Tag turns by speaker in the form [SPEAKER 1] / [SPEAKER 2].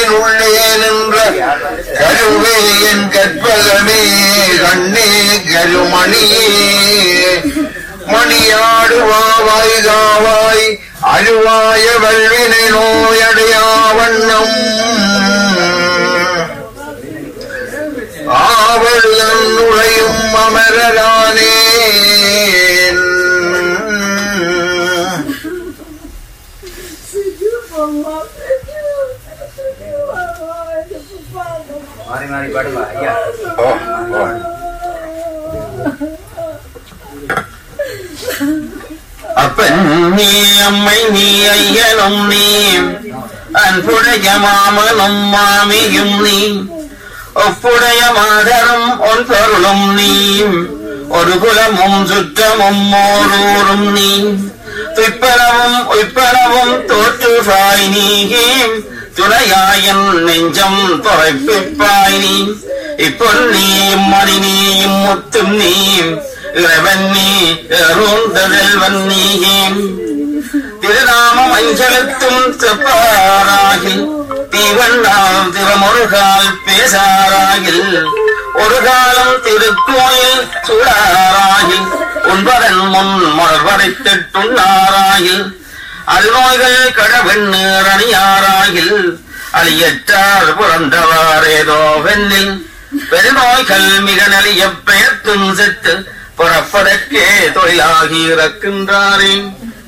[SPEAKER 1] கருவின் உள்ளே நின்ற கருவே என் கற்பகமே கண்ணே கருமணியே மணியாடுவாவாய் காவாய் அழுவாய வல்வினை நோயடையா வண்ணம் ஆவலுடன் நுழையும் அமரரானே
[SPEAKER 2] மாறி மாறி பாடுவா ஐயா
[SPEAKER 3] அப்பன் நீ அம்மை நீ ஐயனும் நீ அன்புடைய மாமனும் மாமியும் நீ ஒப்புடைய மாதரும் ஒன் பொருளும் நீ ஒரு குலமும் சுற்றமும் ஓரூரும் நீ துய்ப்பனவும் உய்ப்பனவும் தோற்றுவாய் நீ துணையாயன் நெஞ்சம் தொலைப்பிப்பாய் நீ இப்பொன்னியும் மணி நீயும் முத்தும் நீ இறைவன் நீ எறுந்ததெல்வன் நீயே திருநாமம் அஞ்சலுத்தும் செப்பாராகில் தீவண்ணாம் திருமுருகால் பேசாராகில் ஒரு காலம் திருக்கோயில் சூடாராகில் உண்பதன் முன் மலர்வரைத்திட்டுண்ணாராகில் அல்நோய்கள் கடவெண்ணீர் அணியாராகில் அழியற்றார் புறந்தவாறேதோ வெண்ணில் பெருநோய்கள் மிக நலிய பெயர்த்தும் செத்து புறப்படக்கே தொழிலாகி இறக்கின்றாரே